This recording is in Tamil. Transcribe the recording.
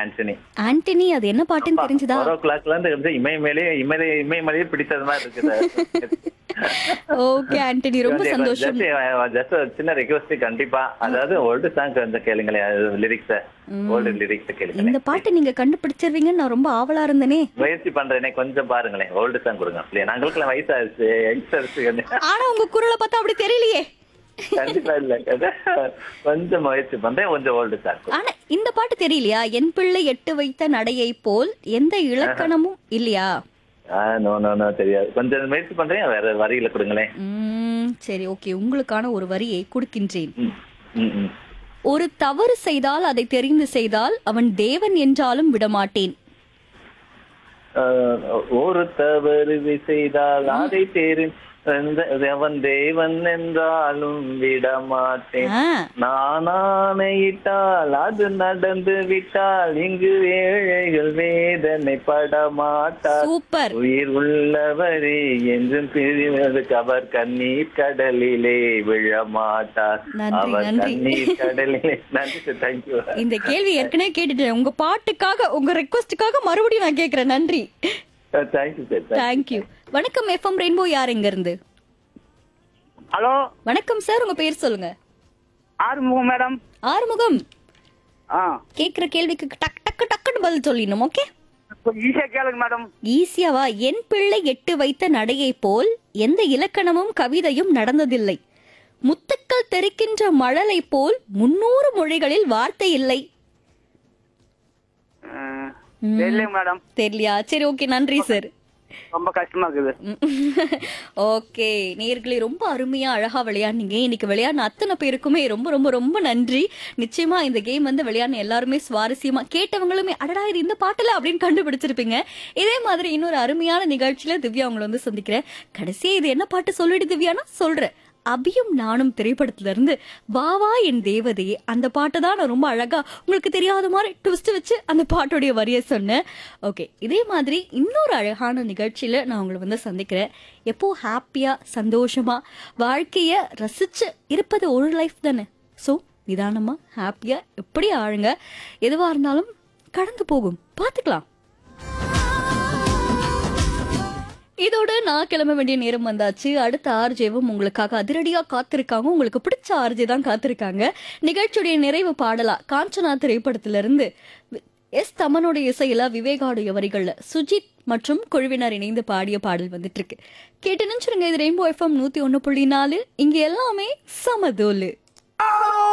ஆண்டனி ஆண்டனி அது என்ன பாட்டுன்னு தெரிஞ்சுதா ஃபோர் ஓ கிளாக்ல இருந்து வந்து இமயமேலே இமய இமயமலையே பிடிச்சது மாதிரி இருக்குது ஓகே ஆண்டனி ரொம்ப சந்தோஷம் ஜஸ்ட் சின்ன ரெக்வஸ்ட் கண்டிப்பா அதாவது ஓல்டு சாங் வந்து கேளுங்களேன் லிரிக்ஸ் ஓல்டு லிரிக்ஸ் இந்த கேளுங்களேன் பாட்டு நீங்க கண்டுபிடிச்சிருவீங்கன்னு நான் ரொம்ப ஆவலா இருந்தேனே முயற்சி பண்றேனே கொஞ்சம் பாருங்களேன் ஓல்டு சாங் கொடுங்க இல்லையா நாங்களுக்குலாம் வயசாச்சு யங்ஸ்டர்ஸ் ஆனா உங்க குரலை பார்த்தா அப்படி தெரியலையே கண்டிப்பா இல்ல கதை. கொஞ்சம் முயற்சி பண்றேன் கொஞ்சம் ஓல்டு சாங் ஆனா இந்த பாட்டு தெரியலையா என் பிள்ளை எட்டு வைத்த நடையை போல் எந்த இலக்கணமும் இல்லையா ஆஹ் நோ நோ நோ தெரியாது கொஞ்சம் முயற்சி பண்றேன் வேற வரியில கொடுங்களேன் உம் சரி ஓகே உங்களுக்கான ஒரு வரியை கொடுக்கின்றேன் ம், ம், ம். ஒரு தவறு செய்தால் அதை தெரிந்து செய்தால் அவன் தேவன் என்றாலும் விடமாட்டேன் ஆஹ் ஒரு தவறு செய்தால் அதை தேரி அவன் தேவன் என்றாலும் விட மாட்டேன் ஆ, நான் ஆணையிட்டால் அது நடந்து விட்டால் இங்கு ஏழைகள் வேதனை பட மாட்டார் சூப்பர் உயிர் உள்ளவரே என்றும் பிரிவதற்கு அவர் கண்ணீர் கடலிலே விழ மாட்டார் நன்றி, அவர் நன்றி. கண்ணீர் கடலிலே நன்றி சார் தேங்க்யூ இந்த கேள்வி ஏற்கனவே கேட்டுட்டேன் உங்க பாட்டுக்காக உங்க ரெக்வஸ்டுக்காக மறுபடியும் நான் கேக்குறேன் நன்றி தேங்க்யூ சார் தேங்க்யூ வணக்கம் எஃப்எம் ரெயின்போ யார் எங்க இருந்து ஹலோ வணக்கம் சார் உங்க பேர் சொல்லுங்க ஆறுமுகம் மேடம் ஆறுமுகம் ஆ கேக்குற கேள்விக்கு டக் டக்கு டக்குன்னு பதில் சொல்லிடணும் ஓகே கொஞ்சம் ஈஸியா கேளுங்க மேடம் ஈஸியாவா என் பிள்ளை எட்டு வைத்த நடையை போல் எந்த இலக்கணமும் கவிதையும் நடந்ததில்லை முத்துக்கள் தெறிக்கின்ற மழலை போல் முன்னூறு மொழிகளில் வார்த்தை இல்லை ம், தெரியல மேடம் தெரியலையா சரி ஓகே நன்றி சார் ரொம்ப கஷ்டமா இருக்குது ஓகே நேர்களே ரொம்ப அருமையா அழகா விளையாடுனீங்க இன்னைக்கு விளையாடின அத்தனை பேருக்குமே ரொம்ப ரொம்ப ரொம்ப நன்றி நிச்சயமா இந்த கேம் வந்து விளையாடின எல்லாருமே சுவாரஸ்யமா கேட்டவங்களுமே அடடா இது இந்த பாட்டுல அப்படின்னு கண்டுபிடிச்சிருப்பீங்க இதே மாதிரி இன்னொரு அருமையான நிகழ்ச்சியில திவ்யா உங்களை வந்து சந்திக்கிறேன் கடைசியா இது என்ன பாட்டு சொல்லிடு திவ்யானா சொல்றேன் அபியும் நானும் திரைப்படத்துல இருந்து வாவா என் தேவதையே அந்த பாட்டை தான் நான் ரொம்ப அழகா உங்களுக்கு தெரியாத மாதிரி ட்விஸ்ட் வச்சு அந்த பாட்டுடைய வரியை சொன்னேன் ஓகே இதே மாதிரி இன்னொரு அழகான நிகழ்ச்சியில நான் உங்களை வந்து சந்திக்கிறேன் எப்போ ஹாப்பியா சந்தோஷமா வாழ்க்கைய ரசிச்சு இருப்பது ஒரு லைஃப் தானே ஸோ நிதானமா ஹாப்பியா எப்படி ஆளுங்க எதுவா இருந்தாலும் கடந்து போகும் பார்த்துக்கலாம் இதோட நான் கிளம்ப வேண்டிய நேரம் வந்தாச்சு அடுத்த ஆர்ஜேவும் உங்களுக்காக அதிரடியா காத்திருக்காங்க உங்களுக்கு பிடிச்ச ஆர்ஜே தான் காத்திருக்காங்க நிகழ்ச்சியுடைய நிறைவு பாடலா காஞ்சனா திரைப்படத்திலிருந்து வி- எஸ் தமனுடைய இசையில விவேகாவுடைய வரிகள்ல சுஜித் மற்றும் குழுவினர் இணைந்து பாடிய பாடல் வந்துட்டு இருக்கு கேட்டு நினைச்சிருங்க இது ரெயின்போ எஃப்எம் நூத்தி ஒன்னு புள்ளி நாலு இங்க எல்லாமே சமதோலு